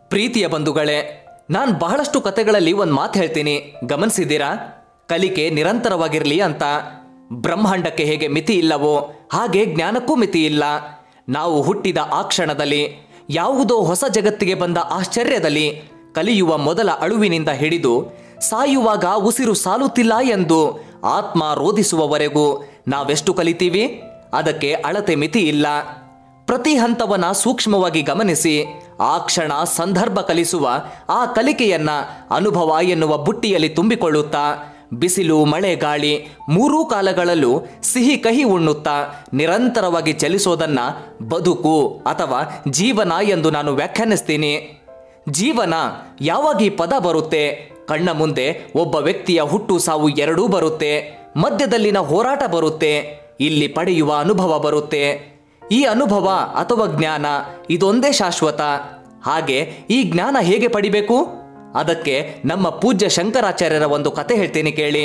ಪ್ರೀತಿಯ ಬಂಧುಗಳೇ ನಾನು ಬಹಳಷ್ಟು ಕತೆಗಳಲ್ಲಿ ಒಂದು ಮಾತು ಹೇಳ್ತೀನಿ ಗಮನಿಸಿದ್ದೀರಾ ಕಲಿಕೆ ನಿರಂತರವಾಗಿರಲಿ ಅಂತ ಬ್ರಹ್ಮಾಂಡಕ್ಕೆ ಹೇಗೆ ಮಿತಿ ಇಲ್ಲವೋ ಹಾಗೆ ಜ್ಞಾನಕ್ಕೂ ಮಿತಿ ಇಲ್ಲ ನಾವು ಹುಟ್ಟಿದ ಆ ಕ್ಷಣದಲ್ಲಿ ಯಾವುದೋ ಹೊಸ ಜಗತ್ತಿಗೆ ಬಂದ ಆಶ್ಚರ್ಯದಲ್ಲಿ ಕಲಿಯುವ ಮೊದಲ ಅಳುವಿನಿಂದ ಹಿಡಿದು ಸಾಯುವಾಗ ಉಸಿರು ಸಾಲುತ್ತಿಲ್ಲ ಎಂದು ಆತ್ಮ ರೋಧಿಸುವವರೆಗೂ ನಾವೆಷ್ಟು ಕಲಿತೀವಿ ಅದಕ್ಕೆ ಅಳತೆ ಮಿತಿ ಇಲ್ಲ ಪ್ರತಿ ಹಂತವನ್ನ ಸೂಕ್ಷ್ಮವಾಗಿ ಗಮನಿಸಿ ಆ ಕ್ಷಣ ಸಂದರ್ಭ ಕಲಿಸುವ ಆ ಕಲಿಕೆಯನ್ನ ಅನುಭವ ಎನ್ನುವ ಬುಟ್ಟಿಯಲ್ಲಿ ತುಂಬಿಕೊಳ್ಳುತ್ತಾ ಬಿಸಿಲು ಮಳೆ ಗಾಳಿ ಮೂರೂ ಕಾಲಗಳಲ್ಲೂ ಸಿಹಿ ಕಹಿ ಉಣ್ಣುತ್ತಾ ನಿರಂತರವಾಗಿ ಚಲಿಸೋದನ್ನ ಬದುಕು ಅಥವಾ ಜೀವನ ಎಂದು ನಾನು ವ್ಯಾಖ್ಯಾನಿಸ್ತೀನಿ ಜೀವನ ಯಾವಾಗ ಈ ಪದ ಬರುತ್ತೆ ಕಣ್ಣ ಮುಂದೆ ಒಬ್ಬ ವ್ಯಕ್ತಿಯ ಹುಟ್ಟು ಸಾವು ಎರಡೂ ಬರುತ್ತೆ ಮಧ್ಯದಲ್ಲಿನ ಹೋರಾಟ ಬರುತ್ತೆ ಇಲ್ಲಿ ಪಡೆಯುವ ಅನುಭವ ಬರುತ್ತೆ ಈ ಅನುಭವ ಅಥವಾ ಜ್ಞಾನ ಇದೊಂದೇ ಶಾಶ್ವತ ಹಾಗೆ ಈ ಜ್ಞಾನ ಹೇಗೆ ಪಡಿಬೇಕು ಅದಕ್ಕೆ ನಮ್ಮ ಪೂಜ್ಯ ಶಂಕರಾಚಾರ್ಯರ ಒಂದು ಕತೆ ಹೇಳ್ತೀನಿ ಕೇಳಿ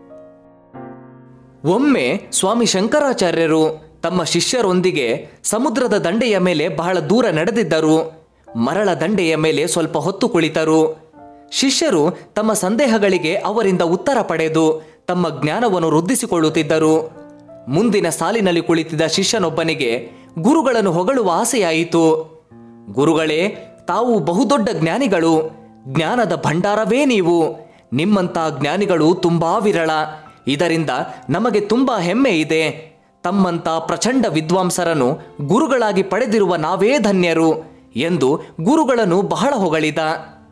ಒಮ್ಮೆ ಸ್ವಾಮಿ ಶಂಕರಾಚಾರ್ಯರು ತಮ್ಮ ಶಿಷ್ಯರೊಂದಿಗೆ ಸಮುದ್ರದ ದಂಡೆಯ ಮೇಲೆ ಬಹಳ ದೂರ ನಡೆದಿದ್ದರು ಮರಳ ದಂಡೆಯ ಮೇಲೆ ಸ್ವಲ್ಪ ಹೊತ್ತು ಕುಳಿತರು ಶಿಷ್ಯರು ತಮ್ಮ ಸಂದೇಹಗಳಿಗೆ ಅವರಿಂದ ಉತ್ತರ ಪಡೆದು ತಮ್ಮ ಜ್ಞಾನವನ್ನು ವೃದ್ಧಿಸಿಕೊಳ್ಳುತ್ತಿದ್ದರು ಮುಂದಿನ ಸಾಲಿನಲ್ಲಿ ಕುಳಿತಿದ್ದ ಶಿಷ್ಯನೊಬ್ಬನಿಗೆ ಗುರುಗಳನ್ನು ಹೊಗಳುವ ಆಸೆಯಾಯಿತು ಗುರುಗಳೇ ತಾವು ಬಹುದೊಡ್ಡ ಜ್ಞಾನಿಗಳು ಜ್ಞಾನದ ಭಂಡಾರವೇ ನೀವು ನಿಮ್ಮಂಥ ಜ್ಞಾನಿಗಳು ತುಂಬಾ ವಿರಳ ಇದರಿಂದ ನಮಗೆ ತುಂಬಾ ಹೆಮ್ಮೆ ಇದೆ ತಮ್ಮಂಥ ಪ್ರಚಂಡ ವಿದ್ವಾಂಸರನ್ನು ಗುರುಗಳಾಗಿ ಪಡೆದಿರುವ ನಾವೇ ಧನ್ಯರು ಎಂದು ಗುರುಗಳನ್ನು ಬಹಳ ಹೊಗಳಿದ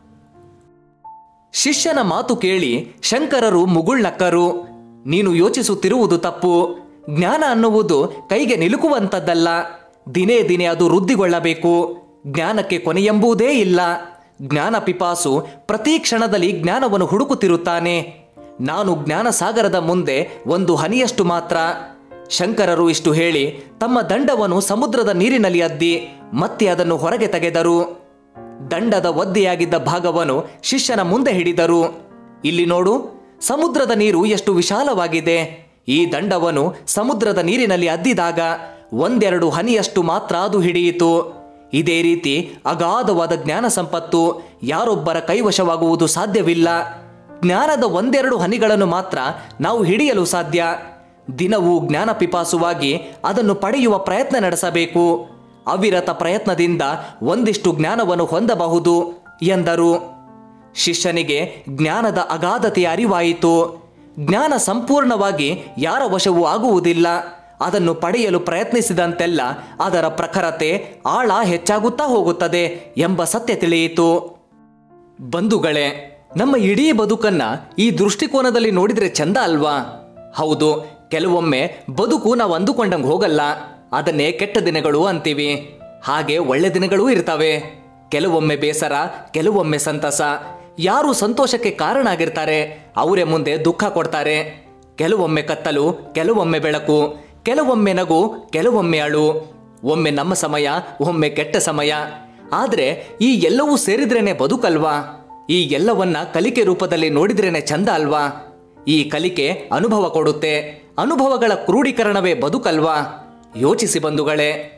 ಶಿಷ್ಯನ ಮಾತು ಕೇಳಿ ಶಂಕರರು ಮುಗುಳ್ನಕ್ಕರು ನೀನು ಯೋಚಿಸುತ್ತಿರುವುದು ತಪ್ಪು ಜ್ಞಾನ ಅನ್ನುವುದು ಕೈಗೆ ನಿಲುಕುವಂಥದ್ದಲ್ಲ ದಿನೇ ದಿನೇ ಅದು ವೃದ್ಧಿಗೊಳ್ಳಬೇಕು ಜ್ಞಾನಕ್ಕೆ ಕೊನೆಯೆಂಬುದೇ ಇಲ್ಲ ಜ್ಞಾನ ಪಿಪಾಸು ಪ್ರತಿ ಕ್ಷಣದಲ್ಲಿ ಜ್ಞಾನವನ್ನು ಹುಡುಕುತ್ತಿರುತ್ತಾನೆ ನಾನು ಜ್ಞಾನ ಸಾಗರದ ಮುಂದೆ ಒಂದು ಹನಿಯಷ್ಟು ಮಾತ್ರ ಶಂಕರರು ಇಷ್ಟು ಹೇಳಿ ತಮ್ಮ ದಂಡವನ್ನು ಸಮುದ್ರದ ನೀರಿನಲ್ಲಿ ಅದ್ದಿ ಮತ್ತೆ ಅದನ್ನು ಹೊರಗೆ ತೆಗೆದರು ದಂಡದ ಒದ್ದೆಯಾಗಿದ್ದ ಭಾಗವನ್ನು ಶಿಷ್ಯನ ಮುಂದೆ ಹಿಡಿದರು ಇಲ್ಲಿ ನೋಡು ಸಮುದ್ರದ ನೀರು ಎಷ್ಟು ವಿಶಾಲವಾಗಿದೆ ಈ ದಂಡವನ್ನು ಸಮುದ್ರದ ನೀರಿನಲ್ಲಿ ಅದ್ದಿದಾಗ ಒಂದೆರಡು ಹನಿಯಷ್ಟು ಮಾತ್ರ ಅದು ಹಿಡಿಯಿತು ಇದೇ ರೀತಿ ಅಗಾಧವಾದ ಜ್ಞಾನ ಸಂಪತ್ತು ಯಾರೊಬ್ಬರ ಕೈವಶವಾಗುವುದು ಸಾಧ್ಯವಿಲ್ಲ ಜ್ಞಾನದ ಒಂದೆರಡು ಹನಿಗಳನ್ನು ಮಾತ್ರ ನಾವು ಹಿಡಿಯಲು ಸಾಧ್ಯ ದಿನವೂ ಜ್ಞಾನ ಪಿಪಾಸುವಾಗಿ ಅದನ್ನು ಪಡೆಯುವ ಪ್ರಯತ್ನ ನಡೆಸಬೇಕು ಅವಿರತ ಪ್ರಯತ್ನದಿಂದ ಒಂದಿಷ್ಟು ಜ್ಞಾನವನ್ನು ಹೊಂದಬಹುದು ಎಂದರು ಶಿಷ್ಯನಿಗೆ ಜ್ಞಾನದ ಅಗಾಧತೆಯ ಅರಿವಾಯಿತು ಜ್ಞಾನ ಸಂಪೂರ್ಣವಾಗಿ ಯಾರ ವಶವೂ ಆಗುವುದಿಲ್ಲ ಅದನ್ನು ಪಡೆಯಲು ಪ್ರಯತ್ನಿಸಿದಂತೆಲ್ಲ ಅದರ ಪ್ರಖರತೆ ಆಳ ಹೆಚ್ಚಾಗುತ್ತಾ ಹೋಗುತ್ತದೆ ಎಂಬ ಸತ್ಯ ತಿಳಿಯಿತು ಬಂಧುಗಳೇ ನಮ್ಮ ಇಡೀ ಬದುಕನ್ನ ಈ ದೃಷ್ಟಿಕೋನದಲ್ಲಿ ನೋಡಿದ್ರೆ ಚಂದ ಅಲ್ವಾ ಹೌದು ಕೆಲವೊಮ್ಮೆ ಬದುಕು ನಾವು ಅಂದುಕೊಂಡಂಗೆ ಹೋಗಲ್ಲ ಅದನ್ನೇ ಕೆಟ್ಟ ದಿನಗಳು ಅಂತೀವಿ ಹಾಗೆ ಒಳ್ಳೆ ದಿನಗಳೂ ಇರ್ತವೆ ಕೆಲವೊಮ್ಮೆ ಬೇಸರ ಕೆಲವೊಮ್ಮೆ ಸಂತಸ ಯಾರು ಸಂತೋಷಕ್ಕೆ ಕಾರಣ ಆಗಿರ್ತಾರೆ ಅವರೇ ಮುಂದೆ ದುಃಖ ಕೊಡ್ತಾರೆ ಕೆಲವೊಮ್ಮೆ ಕತ್ತಲು ಕೆಲವೊಮ್ಮೆ ಬೆಳಕು ಕೆಲವೊಮ್ಮೆ ನಗು ಕೆಲವೊಮ್ಮೆ ಅಳು ಒಮ್ಮೆ ನಮ್ಮ ಸಮಯ ಒಮ್ಮೆ ಕೆಟ್ಟ ಸಮಯ ಆದ್ರೆ ಈ ಎಲ್ಲವೂ ಸೇರಿದ್ರೇನೆ ಬದುಕಲ್ವಾ ಈ ಎಲ್ಲವನ್ನ ಕಲಿಕೆ ರೂಪದಲ್ಲಿ ನೋಡಿದ್ರೇನೆ ಚಂದ ಅಲ್ವಾ ಈ ಕಲಿಕೆ ಅನುಭವ ಕೊಡುತ್ತೆ ಅನುಭವಗಳ ಕ್ರೋಢೀಕರಣವೇ ಬದುಕಲ್ವಾ ಯೋಚಿಸಿ ಬಂಧುಗಳೇ